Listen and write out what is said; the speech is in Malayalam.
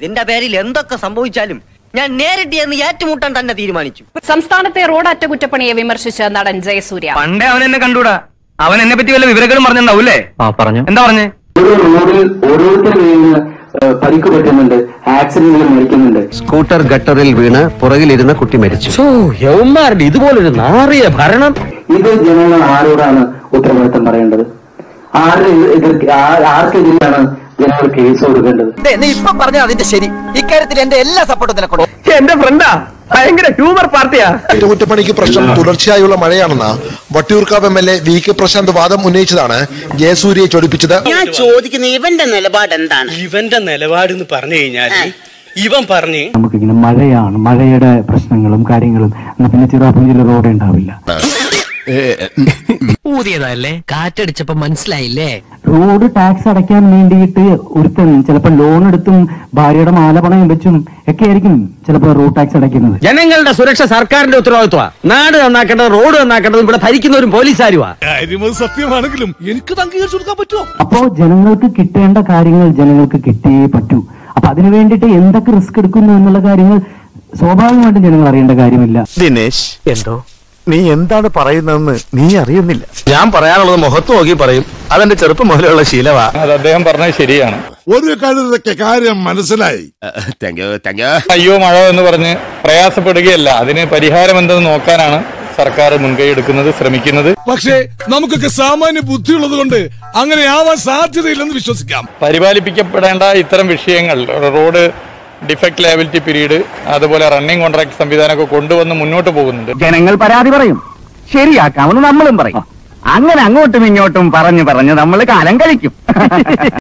നിന്റെ പേരിൽ എന്തൊക്കെ സംഭവിച്ചാലും ഞാൻ നേരിട്ട് എന്ന് ഏറ്റുമുട്ടാൻ തന്നെ തീരുമാനിച്ചു സംസ്ഥാനത്തെ റോഡ് അറ്റകുറ്റപ്പണിയെ വിമർശിച്ച് നടൻ ജയസൂര്യ പണ്ടേ അവൻ എന്നെ കണ്ടൂടാ അവൻ എന്നെ പറ്റി വല്ല വിവരങ്ങളും പറഞ്ഞിട്ടുണ്ടാവൂലേ ആ പറഞ്ഞു എന്താ പറഞ്ഞേ ഓരോ റോഡിൽ ഓരോരുത്തരുടെ കയ്യിൽ നിന്ന് ഏഹ്, പരിക്ക് പറ്റുന്നുണ്ട് ആക്സിഡന്റുകൾ മരിക്കുന്നുണ്ട് സ്കൂട്ടർ ഗട്ടറിൽ വീണ് പുറകിലിരുന്ന കുട്ടി മരിച്ചു യവന്മാരുടെ ഇതുപോലൊരു നാറിയ ഭരണം ഇത് ജനങ്ങൾ ആരോടാണ് ഉത്തരവാദിത്തം പറയേണ്ടത് ആരുടെ എതിർ ആ- ആർക്കെതിരെയാണ് ജനങ്ങൾ കേസ് കൊടുക്കേണ്ടത് നീ ഇപ്പൊ പറഞ്ഞ അതിന്റെ ശരി ഇക്കാര്യത്തിൽ എന്റെ എല്ലാ സപ്പോർട്ടും നിനക്കുണ്ട് എന്റെ ഫ്രണ്ടാ ഭയങ്കര ഹ്യൂമർ പാർട്ടിയാ അറ്റകുറ്റപ്പണിക്ക് പ്രശ്നം തുടർച്ചയായുള്ള മഴയാണെന്ന Vattiyoorkavu M L A V K Prashanth വാദം ഉന്നയിച്ചതാണ് ജയസൂര്യയെ ചൊടിപ്പിച്ചത് ഞാൻ ചോദിക്കുന്ന ഇവന്റെ നിലപാട് എന്താണ് ഇവന്റെ നിലപാട് എന്ന് പറഞ്ഞു കഴിഞ്ഞാല് ഇവൻ പറഞ്ഞ് നമുക്കിങ്ങനെ മഴയാണ് മഴയുടെ പ്രശ്നങ്ങളും കാര്യങ്ങളും എന്നാ പിന്നെ ചിറാപ്പുഞ്ചിയിൽ റോഡ് ഉണ്ടാവില്ല ഊതിയതല്ലേ കാറ്റടിച്ചപ്പോ മനസ്സിലായില്ലേ റോഡ് ടാക്സ് അടയ്ക്കാൻ വേണ്ടിയിട്ട് ഒരുത്തൻ ചിലപ്പോൾ ലോൺ എടുത്തും ഭാര്യയുടെ മാല പണയം വെച്ചും ഒക്കെ ആയിരിക്കും ചിലപ്പോൾ റോഡ് ടാക്സ് അടയ്ക്കുന്നത് ജനങ്ങളുടെ സുരക്ഷ സർക്കാരിന്റെ ഉത്തരവാദിത്വ നാട് നന്നാക്കേണ്ടത് റോഡ് നന്നാക്കേണ്ടത് ഇവിടെ ഭരിക്കുന്നവരും പോലീസുകാരുവാ സത്യമാണെങ്കിലും എനിക്ക് അംഗീകരിച്ചു കൊടുക്കാൻ പറ്റുമോ അപ്പോ ജനങ്ങൾക്ക് കിട്ടേണ്ട കാര്യങ്ങൾ ജനങ്ങൾക്ക് കിട്ടിയേ പറ്റൂ അപ്പൊ അതിനു വേണ്ടിയിട്ട് എന്തൊക്കെ റിസ്ക് എടുക്കുന്നു എന്നുള്ള കാര്യങ്ങൾ സ്വാഭാവികമായിട്ടും ജനങ്ങൾ അറിയേണ്ട കാര്യമില്ല ദിനേശ് എന്തോ നീ എന്താണ് പറയുന്നതെന്ന് നീ അറിയുന്നില്ല ഞാൻ പറയാനുള്ളത് മുഖത്ത് നോക്കി പറയും അതെന്റെ ചെറുപ്പം മുതലുള്ള ശീലവാ അത് അദ്ദേഹം പറഞ്ഞത് ശരിയാണ് ഒരു കഴുതൊക്കെ കാര്യം മനസ്സിലായി അയ്യോ മഴ എന്ന് പറഞ്ഞ് പ്രയാസപ്പെടുകയല്ല അതിന് പരിഹാരം എന്തെന്ന് നോക്കാനാണ് സർക്കാർ മുൻകൈ എടുക്കുന്നത് ശ്രമിക്കുന്നത് പക്ഷേ നമുക്കൊക്കെ സാമാന്യ ബുദ്ധിയുള്ളത് കൊണ്ട് അങ്ങനെ ആവാൻ സാധ്യതയില്ലെന്ന് വിശ്വസിക്കാം പരിപാലിപ്പിക്കപ്പെടേണ്ട ഇത്തരം വിഷയങ്ങൾ റോഡ് ഡിഫക്ട് ലയബിലിറ്റി പീരീഡ് അതുപോലെ റണ്ണിംഗ് കോൺട്രാക്ട് സംവിധാനമൊക്കെ കൊണ്ടുവന്ന് മുന്നോട്ട് പോകുന്നുണ്ട് ജനങ്ങൾ പരാതി പറയും ശരിയാക്കാമെന്ന് നമ്മളും പറയും അങ്ങനെ അങ്ങോട്ടും ഇങ്ങോട്ടും പറഞ്ഞു പറഞ്ഞ് നമ്മൾ കാലം കഴിക്കും